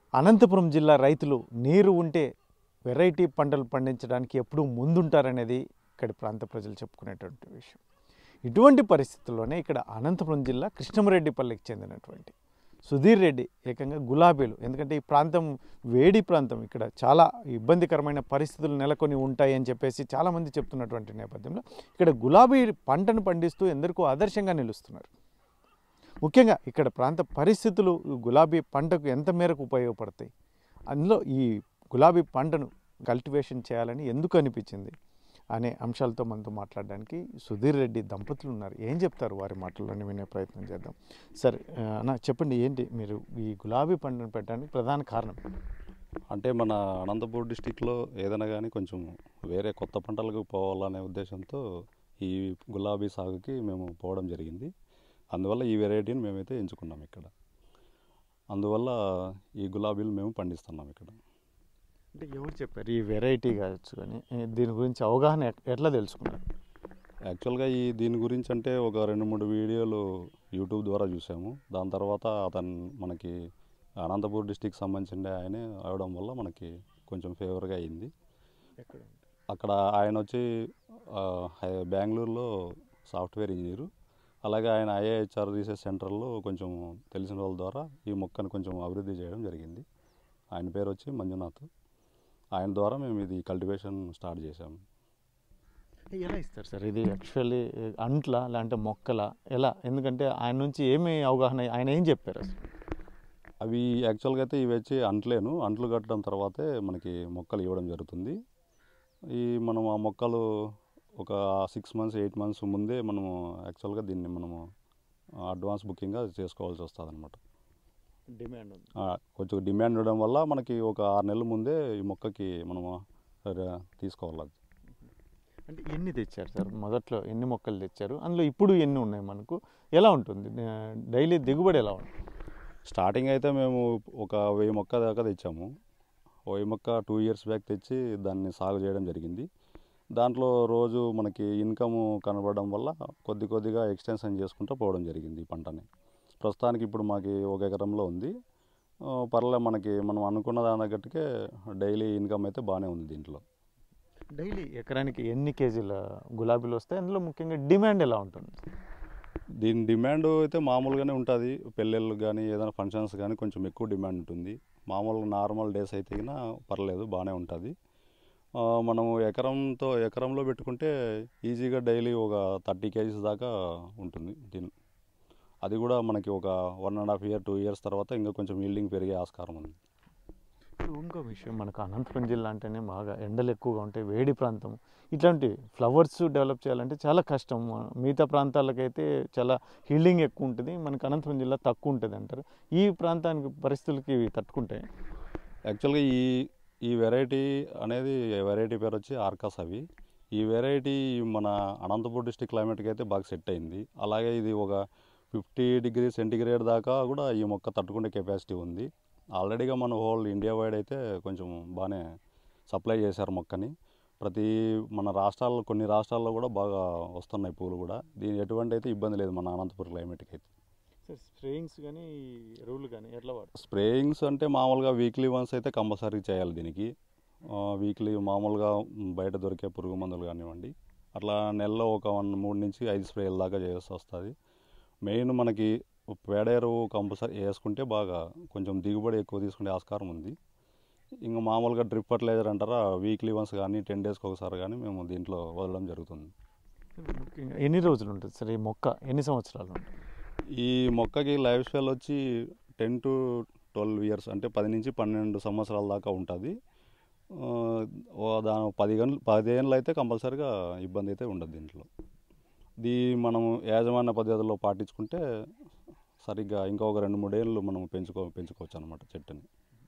అనంతపురం జిల్లా రైతులు నీరు ఉంటే వెరైటీ పంటలు పండించడానికి ఎప్పుడూ ముందుంటారనేది ఇక్కడి ప్రాంత ప్రజలు చెప్పుకునేటువంటి విషయం ఇటువంటి పరిస్థితుల్లోనే ఇక్కడ అనంతపురం జిల్లా కృష్ణమరెడ్డిపల్లికి చెందినటువంటి సుధీర్ రెడ్డి ఏకంగా గులాబీలు ఎందుకంటే ఈ ప్రాంతం వేడి ప్రాంతం ఇక్కడ చాలా ఇబ్బందికరమైన పరిస్థితులు నెలకొని ఉంటాయి అని చెప్పేసి చాలామంది చెప్తున్నటువంటి నేపథ్యంలో ఇక్కడ గులాబీ పంటను పండిస్తూ ఎందరికో ఆదర్శంగా నిలుస్తున్నారు ముఖ్యంగా ఇక్కడ ప్రాంత పరిస్థితులు ఈ గులాబీ పంటకు ఎంత మేరకు ఉపయోగపడతాయి అందులో ఈ గులాబీ పంటను కల్టివేషన్ చేయాలని ఎందుకు అనిపించింది అనే అంశాలతో మనతో మాట్లాడడానికి సుధీర్ రెడ్డి దంపతులు ఉన్నారు ఏం చెప్తారు వారి మాటల్లోనే వినే ప్రయత్నం చేద్దాం సరే ఆ, అన్న చెప్పండి ఏంటి మీరు ఈ గులాబీ పంటను పెట్టడానికి ప్రధాన కారణం అంటే మన అనంతపూర్ డిస్టిక్లో ఏదైనా కానీ కొంచెం వేరే కొత్త పంటలకు పోవాలనే ఉద్దేశంతో ఈ గులాబీ సాగుకి మేము పోవడం జరిగింది అందువల్ల ఈ వెరైటీని మేమైతే ఎంచుకున్నాం ఇక్కడ అందువల్ల ఈ గులాబీలు మేము పండిస్తున్నాం ఇక్కడ అంటే ఎవరు చెప్పారు ఈ వెరైటీ కావచ్చు కానీ ఏ, దీని గురించి అవగాహన ఎట్- ఎట్లా తెలుసుకున్నారు యాక్చువల్గా ఈ దీని గురించి అంటే ఒక రెండు మూడు వీడియోలు యూట్యూబ్ ద్వారా చూసాము దాని తర్వాత అతను మనకి అనంతపూర్ డిస్టిక్ సంబంధించిన ఆయనే అవడం వల్ల మనకి కొంచెం ఫేవర్గా అయింది ఎక్కడ అక్కడ ఆయన వచ్చి ఆ, హై- బెంగళూరులో సాఫ్ట్వేర్ ఇంజనీరు అలాగే ఆయన ఐఏహెచ్ఆర్ రీసెర్చ్ సెంటర్లో కొంచెం తెలిసిన వాళ్ళ ద్వారా ఈ మొక్కను కొంచెం అభివృద్ధి చేయడం జరిగింది ఆయన పేరు వచ్చి మంజునాథ్ ఆయన ద్వారా మేము ఇది కల్టివేషన్ స్టార్ట్ చేశాము ఎలా ఇస్తారు సార్ ఇది యాక్చువల్లీ అంట్ల లేదంటే మొక్కల ఎలా ఎందుకంటే ఆయన నుంచి ఏమి అవగాహన ఆయన ఏం చెప్పారు అసలు అవి యాక్చువల్గా అయితే ఇవి వచ్చి అంట్లేను అంట్లు కట్టడం తర్వాతే మనకి మొక్కలు ఇవ్వడం జరుగుతుంది ఈ మనం ఆ మొక్కలు ఒక సిక్స్ మంత్స్ ఎయిట్ మంత్స్ ముందే మనము యాక్చువల్గా దీన్ని మనము అడ్వాన్స్ బుకింగ్గా చేసుకోవాల్సి వస్తుంది అనమాట డిమాండ్ ఉంది కొంచెం డిమాండ్ ఉండడం వల్ల మనకి ఒక ఆరు నెలల ముందే ఈ మొక్కకి మనము ర- తీసుకోవాలి అది అంటే ఎన్ని తెచ్చారు సార్ మొదట్లో ఎన్ని మొక్కలు తెచ్చారు అందులో ఇప్పుడు ఎన్ని ఉన్నాయి మనకు ఎలా ఉంటుంది డైలీ దిగుబడి ఎలా ఉంటుంది స్టార్టింగ్ అయితే మేము ఒక వెయ్యి మొక్క దాకా తెచ్చాము ఓ వెయ్యి మొక్క టూ ఇయర్స్ బ్యాక్ తెచ్చి దాన్ని సాగు చేయడం జరిగింది దాంట్లో రోజు మనకి ఇన్కమ్ కనబడడం వల్ల కొద్ది కొద్దిగా ఎక్స్టెన్షన్ చేసుకుంటూ పోవడం జరిగింది ఈ పంటని ప్రస్తుతానికి ఇప్పుడు మాకు ఒక ఎకరంలో ఉంది ఆ, పర్లే మనకి మనం అనుకున్న దాని తగ్గట్టుకే డైలీ ఇన్కమ్ అయితే బాగానే ఉంది దీంట్లో డైలీ ఎకరానికి ఎన్ని కేజీల గులాబీలు వస్తాయి అందులో ముఖ్యంగా డిమాండ్ ఎలా ఉంటుంది దీని డిమాండ్ అయితే మామూలుగానే ఉంటుంది పెళ్ళిళ్ళు కానీ ఏదైనా ఫంక్షన్స్ కానీ కొంచెం ఎక్కువ డిమాండ్ ఉంటుంది మామూలుగా నార్మల్ డేస్ అయితే గిన పర్లేదు బాగానే ఉంటుంది ఆ, మనము ఎకరంతో ఎకరంలో పెట్టుకుంటే ఈజీగా డైలీ ఒక థర్టీ కేజీస్ దాకా ఉంటుంది దీని అది కూడా మనకి ఒక one and half year two years తర్వాత ఇంకా కొంచెం ఈల్డింగ్ పెరిగే ఆస్కారం ఉంది ఇప్పుడు ఇంకో విషయం మనకు అనంతపురం జిల్లా అంటేనే బాగా ఎండలు ఎక్కువగా ఉంటాయి వేడి ప్రాంతం ఇట్లాంటి ఫ్లవర్స్ డెవలప్ చేయాలంటే చాలా కష్టం మిగతా ప్రాంతాలకైతే చాలా హీల్డింగ్ ఎక్కువ ఉంటుంది మనకు అనంతపురం జిల్లా తక్కువ ఉంటుంది అంటారు ఈ ప్రాంతానికి పరిస్థితులకి ఇవి తట్టుకుంటాయి యాక్చువల్గా ఈ ఈ వెరైటీ అనేది వెరైటీ పేరు వచ్చి ఆర్కాస్ అవి ఈ వెరైటీ మన అనంతపూర్ డిస్టిక్ క్లైమేట్కి అయితే బాగా సెట్ అయింది అలాగే ఇది ఒక ఫిఫ్టీ డిగ్రీ సెంటిగ్రేడ్ దాకా కూడా ఈ మొక్క తట్టుకునే కెపాసిటీ ఉంది ఆల్రెడీగా మన హోల్ ఇండియా వైడ్ అయితే కొంచెం బాగానే సప్లై చేశారు మొక్కని ప్రతి మన రాష్ట్రాల్లో కొన్ని రాష్ట్రాల్లో కూడా బాగా వస్తున్నాయి పూలు కూడా దీని ఎటువంటి అయితే ఇబ్బంది లేదు మన అనంతపురం క్లైమేట్కి అయితే సార్ స్ప్రేయింగ్స్ కానీ ఎరువులు కానీ ఎట్లా వాడతారు స్ప్రేయింగ్స్ అంటే మామూలుగా వీక్లీ వన్స్ అయితే కంపల్సరీ చేయాలి దీనికి వీక్లీ మామూలుగా బయట దొరికే పురుగు మందులు కానివ్వండి అట్లా నెలలో ఒక వన్ మూడు నుంచి ఐదు స్ప్రేల దాకా చేయాల్సి వస్తుంది మెయిన్ మనకి పేడ ఎరువు కంపల్సరీ వేసుకుంటే బాగా కొంచెం దిగుబడి ఎక్కువ తీసుకునే ఆస్కారం ఉంది ఇంకా మామూలుగా డ్రిప్ ఫర్టిలైజర్ అంటారా వీక్లీ వన్స్ కానీ టెన్ డేస్కి ఒకసారి కానీ మేము దీంట్లో వదలడం జరుగుతుంది ముఖ్యంగా ఎన్ని రోజులు ఉంటుంది సార్ ఈ మొక్క ఎన్ని సంవత్సరాలు ఉంటుంది ఈ మొక్కకి లైఫ్ స్టైల్ వచ్చి టెన్ టు ట్వెల్వ్ ఇయర్స్ అంటే పది నుంచి పన్నెండు సంవత్సరాల దాకా ఉంటుంది ఆ, ఓ దాని పది గంటలు పదిహేనులు అయితే కంపల్సరీగా ఇబ్బంది అయితే ఉండదు దీంట్లో దీ మనము యాజమాన్య పద్ధతిలో పాటించుకుంటే సరిగ్గా ఇంకొక రెండు మూడేళ్ళు మనం పెంచుకో పెంచుకోవచ్చు అనమాట చెట్టుని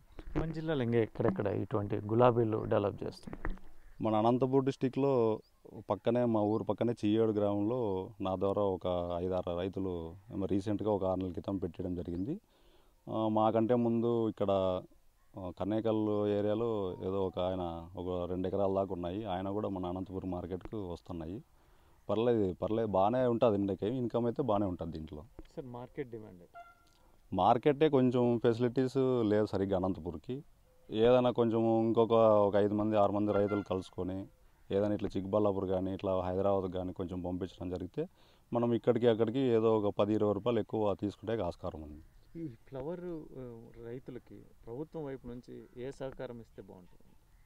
మన జిల్లాలో ఇంకా ఎక్కడెక్కడ ఇటువంటి గులాబీలు డెవలప్ చేస్తాం మన అనంతపూర్ డిస్టిక్లో పక్కనే మా ఊరు పక్కనే చియ్యేడు గ్రామంలో నా ద్వారా ఒక ఐదారు రైతులు రీసెంట్గా ఒక ఆరు నెలల క్రితం పెట్టడం జరిగింది ఆ, మాకంటే ముందు ఇక్కడ ఆ, కన్నేకల్ ఏరియాలో ఏదో ఒక ఆయన ఒక రెండు ఎకరాల దాకా ఉన్నాయి ఆయన కూడా మన అనంతపురం మార్కెట్కు వస్తున్నాయి పర్లేదు పర్లేదు బాగానే ఉంటుంది ఇండకి ఇన్కమ్ అయితే బాగానే ఉంటుంది దీంట్లో సార్ మార్కెట్ డిమాండ్ మార్కెటే కొంచెం ఫెసిలిటీస్ లేదు సరిగ్గా అనంతపూర్కి ఏదైనా కొంచెం ఇంకొక ఒక ఐదు మంది ఆరు మంది రైతులు కలుసుకొని ఏదైనా ఇట్లా చిక్బల్లాపూర్ కానీ ఇట్లా హైదరాబాద్ కానీ కొంచెం పంపించడం జరిగితే మనం ఇక్కడికి అక్కడికి ఏదో ఒక పది ఇరవై రూపాయలు ఎక్కువ తీసుకుంటే ఆస్కారం ఉంది ఈ ఫ్లవర్ ఆ, రైతులకి ప్రభుత్వం వైపు నుంచి ఏ సహకారం ఇస్తే బాగుంటుంది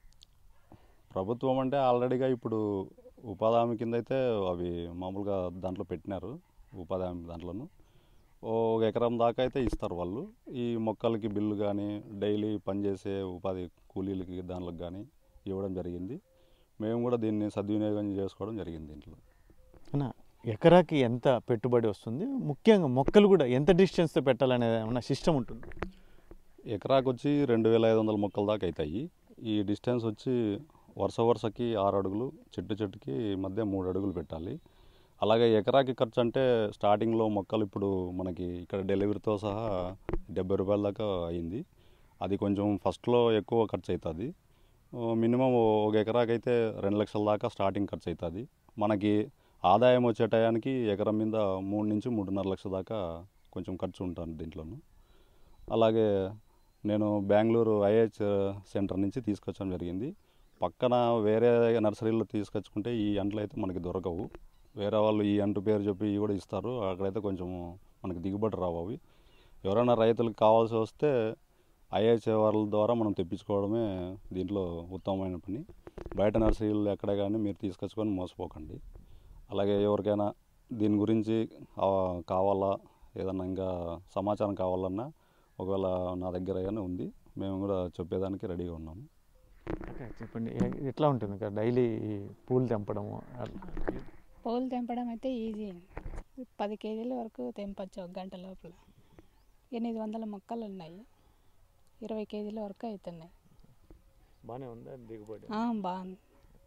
ప్రభుత్వం అంటే ఆల్రెడీగా ఇప్పుడు ఉపాధి హామీ కింద అయితే అవి మామూలుగా దాంట్లో పెట్టినారు ఉపాధి హామీ దాంట్లోను ఓ ఒక ఎకరం దాకా అయితే ఇస్తారు వాళ్ళు ఈ మొక్కలకి బిల్లు కానీ డైలీ పనిచేసే ఉపాధి కూలీలకి దాంట్లోకి కానీ ఇవ్వడం జరిగింది మేము కూడా దీన్ని సద్వినియోగం చేసుకోవడం జరిగింది దీంట్లో అన్న ఎకరాకి ఎంత పెట్టుబడి వస్తుంది ముఖ్యంగా మొక్కలు కూడా ఎంత డిస్టెన్స్తో పెట్టాలనేది ఏమన్నా సిస్టమ్ ఉంటుంది ఎకరాకు వచ్చి రెండు వేల ఐదు వందల మొక్కల దాకా అవుతాయి ఈ డిస్టెన్స్ వచ్చి వరుస వరుసకి ఆరు అడుగులు చెట్టు చెట్టుకి మధ్య మూడు అడుగులు పెట్టాలి అలాగే ఎకరాకి ఖర్చు అంటే స్టార్టింగ్లో మొక్కలు ఇప్పుడు మనకి ఇక్కడ డెలివరీతో సహా డెబ్బై రూపాయల దాకా అయింది అది కొంచెం ఫస్ట్లో ఎక్కువ ఖర్చు అవుతుంది మినిమం ఒక ఎకరాకి అయితే రెండు లక్షల దాకా స్టార్టింగ్ ఖర్చు అవుతుంది మనకి ఆదాయం వచ్చే టయానికి ఎకరం మీద మూడు నుంచి మూడున్నర లక్షల దాకా కొంచెం ఖర్చు ఉంటుంది దీంట్లోనూ అలాగే నేను బెంగళూరు ఐహెచ్ సెంటర్ నుంచి తీసుకొచ్చడం జరిగింది పక్కన వేరే నర్సరీలో తీసుకొచ్చుకుంటే ఈ అంట్లు అయితే మనకి దొరకవు వేరే వాళ్ళు ఈ అంటు పేరు చెప్పి ఇవి కూడా ఇస్తారు అక్కడైతే కొంచెం మనకి దిగుబడి రావు అవి ఎవరైనా రైతులకు కావాల్సి వస్తే ఐహెచ్ వాళ్ళ ద్వారా మనం తెప్పించుకోవడమే దీంట్లో ఉత్తమమైన పని బయట నర్సరీలు ఎక్కడ కానీ మీరు తీసుకొచ్చుకొని మోసపోకండి అలాగే ఎవరికైనా దీని గురించి ఆ, కావాలా ఏదన్నా ఇంకా సమాచారం కావాలన్నా ఒకవేళ నా దగ్గర ఏమైనా ఉంది మేము కూడా చెప్పేదానికి రెడీగా ఉన్నాము ఓకే చెప్పండి ఎ- ఎట్లా ఉంటుంది ఇంకా డైలీ పూలు తెంపడము అట్లా. పూలు తెంపడం అయితే ఈజీ పది కేజీల వరకు తెంపచ్చు ఒక గంట లోపల ఎనిమిది వందల మొక్కలు ఉన్నాయి ఇరవై కేజీల వరకు అవుతున్నాయి బాగానే ఉందా దిగుబడి ఆ, బాగుంది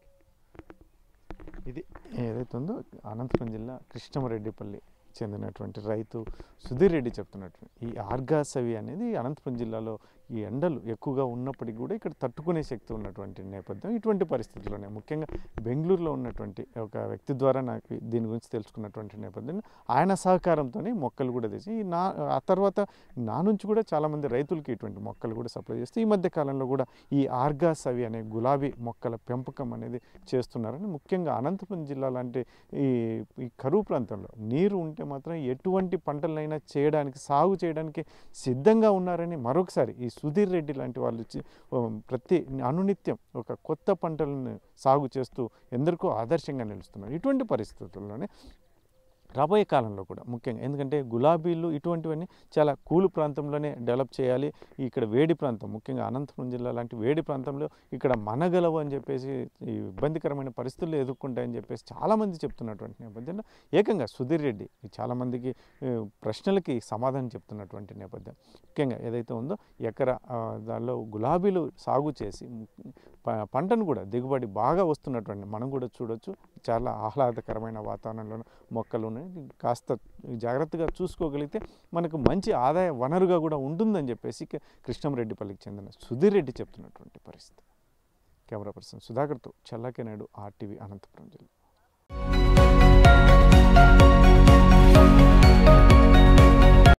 ఇది ఏదైతే ఉందో అనంతపురం జిల్లా కృష్ణమరెడ్డిపల్లి చెందినటువంటి రైతు సుధీర్ రెడ్డి చెప్తున్నట్టు ఈ ఆర్గాసవి అనేది అనంతపురం జిల్లాలో ఈ ఎండలు ఎక్కువగా ఉన్నప్పటికీ కూడా ఇక్కడ తట్టుకునే శక్తి ఉన్నటువంటి నేపథ్యం ఇటువంటి పరిస్థితుల్లోనే ముఖ్యంగా బెంగళూరులో ఉన్నటువంటి ఒక వ్యక్తి ద్వారా నాకు దీని గురించి తెలుసుకున్నటువంటి నేపథ్యంలో ఆయన సహకారంతో మొక్కలు కూడా తెచ్చి ఈ నా ఆ తర్వాత నా నుంచి కూడా చాలామంది రైతులకి ఇటువంటి మొక్కలు కూడా సప్లై చేస్తే ఈ మధ్య కాలంలో కూడా ఈ ఆర్గాసవి అనే గులాబీ మొక్కల పెంపకం అనేది చేస్తున్నారని ముఖ్యంగా అనంతపురం జిల్లా లాంటి ఈ ఈ కరువు ప్రాంతంలో నీరు ఉంటే మాత్రం ఎటువంటి పంటలైనా చేయడానికి సాగు చేయడానికి సిద్ధంగా ఉన్నారని మరొకసారి ఈ సుధీర్ రెడ్డి లాంటి వాళ్ళు ఇచ్చి ఓ, ప్రతి అనునిత్యం ఒక కొత్త పంటలను సాగు చేస్తూ ఎందరికో ఆదర్శంగా నిలుస్తున్నారు ఇటువంటి పరిస్థితుల్లోనే రాబోయే కాలంలో కూడా ముఖ్యంగా ఎందుకంటే గులాబీలు ఇటువంటివన్నీ చాలా కూలు ప్రాంతంలోనే డెవలప్ చేయాలి ఇక్కడ వేడి ప్రాంతం ముఖ్యంగా అనంతపురం జిల్లా లాంటి వేడి ప్రాంతంలో ఇక్కడ మనగలవు అని చెప్పేసి ఈ ఇబ్బందికరమైన పరిస్థితులు ఎదుర్కొంటాయని చెప్పేసి చాలామంది చెప్తున్నటువంటి నేపథ్యంలో ఏకంగా సుధీర్ రెడ్డి ఈ చాలామందికి ఆ, ప్రశ్నలకి సమాధానం చెప్తున్నటువంటి నేపథ్యం ముఖ్యంగా ఏదైతే ఉందో ఎకర ఆ, దానిలో గులాబీలు సాగు చేసి ప- పంటను కూడా దిగుబడి బాగా వస్తున్నటువంటి మనం కూడా చూడొచ్చు చాలా ఆహ్లాదకరమైన వాతావరణంలో మొక్కలు ఉన్నాయి కాస్త జాగ్రత్తగా చూసుకోగలిగితే మనకు మంచి ఆదాయ వనరుగా కూడా ఉంటుందని చెప్పేసి క- కృష్ణంరెడ్డిపల్లికి చెందిన సుధీర్ రెడ్డి చెప్తున్నటువంటి పరిస్థితి కెమెరా పర్సన్ సుధాకర్తో చల్లాకే నాయుడు ఆర్టీవీ అనంతపురం జిల్లా